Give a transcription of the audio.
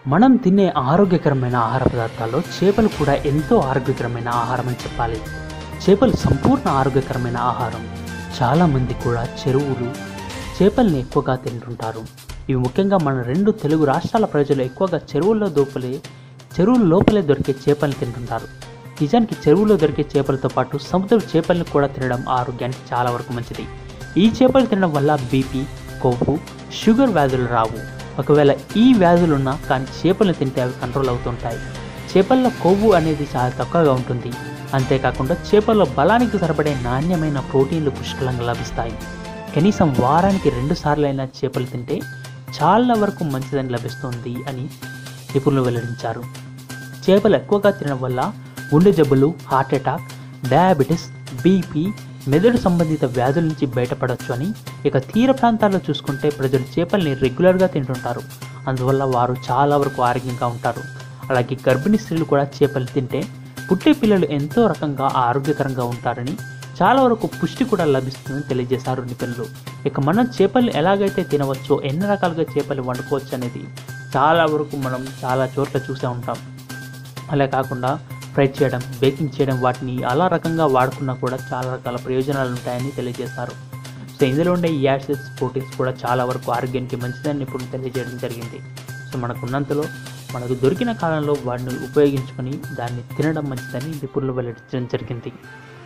మనం తినే ఆరోగ్యకరమైన ఆహార పదార్థాల్లో చేపలు కూడా ఎంతో ఆరోగ్యకరమైన ఆహారం అని చెప్పాలి చేపలు సంపూర్ణ ఆరోగ్యకరమైన ఆహారం చాలామంది కూడా చెరువులు చేపల్ని ఎక్కువగా తింటుంటారు ఇవి ముఖ్యంగా మన రెండు తెలుగు రాష్ట్రాల ప్రజలు ఎక్కువగా చెరువుల్లో దోపలే చెరువుల లోపలే దొరికే చేపల్ని తింటుంటారు నిజానికి చెరువులో దొరికే చేపలతో పాటు సముద్ర చేపల్ని కూడా తినడం ఆరోగ్యానికి చాలా వరకు మంచిది ఈ చేపలు తినడం వల్ల బీపీ కొవ్వు షుగర్ వ్యాధులు రావు ఒకవేళ ఈ వ్యాధులు ఉన్నా కానీ చేపలను తింటే అవి కంట్రోల్ అవుతుంటాయి చేపల్లో కొవ్వు అనేది చాలా తక్కువగా ఉంటుంది అంతేకాకుండా చేపల్లో బలానికి సరిపడే నాణ్యమైన ప్రోటీన్లు పుష్కలంగా లభిస్తాయి కనీసం వారానికి రెండు సార్లైనా చేపలు తింటే చాలా వరకు మంచిదని లభిస్తుంది అని నిపుణులు వెల్లడించారు చేపలు ఎక్కువగా తినడం వల్ల గుండె జబ్బులు హార్ట్ అటాక్ డయాబెటిస్ బీపీ మెదడు సంబంధిత వ్యాధుల నుంచి బయటపడవచ్చు అని ఇక తీర ప్రాంతాల్లో చూసుకుంటే ప్రజలు చేపల్ని రెగ్యులర్గా తింటుంటారు అందువల్ల వారు చాలా వరకు ఆరోగ్యంగా ఉంటారు అలాగే గర్భిణీ స్త్రీలు కూడా చేపలు తింటే పుట్టే పిల్లలు ఎంతో రకంగా ఆరోగ్యకరంగా ఉంటారని చాలా వరకు పుష్టి కూడా లభిస్తుందని తెలియజేశారు నిపుణులు ఇక మనం చేపలు ఎలాగైతే తినవచ్చో ఎన్ని రకాలుగా చేపలు వండుకోవచ్చు అనేది చాలా వరకు మనం చాలా చోట్ల చూసే ఉంటాం అలా కాకుండా ఫ్రై చేయడం బేకింగ్ చేయడం వాటిని అలా రకంగా వాడుకున్నా కూడా చాలా రకాల ప్రయోజనాలు ఉంటాయని తెలియజేశారు సో ఇందులో ఉండే ఈ యాసిడ్స్ ప్రోటీన్స్ కూడా చాలా వరకు ఆరోగ్యానికి మంచిదని ఇప్పుడు తెలియజేయడం జరిగింది సో మనకు ఉన్నంతలో మనకు దొరికిన కాలంలో వాటిని ఉపయోగించుకొని దాన్ని తినడం మంచిదని నిపుణులు వెల్లడించడం జరిగింది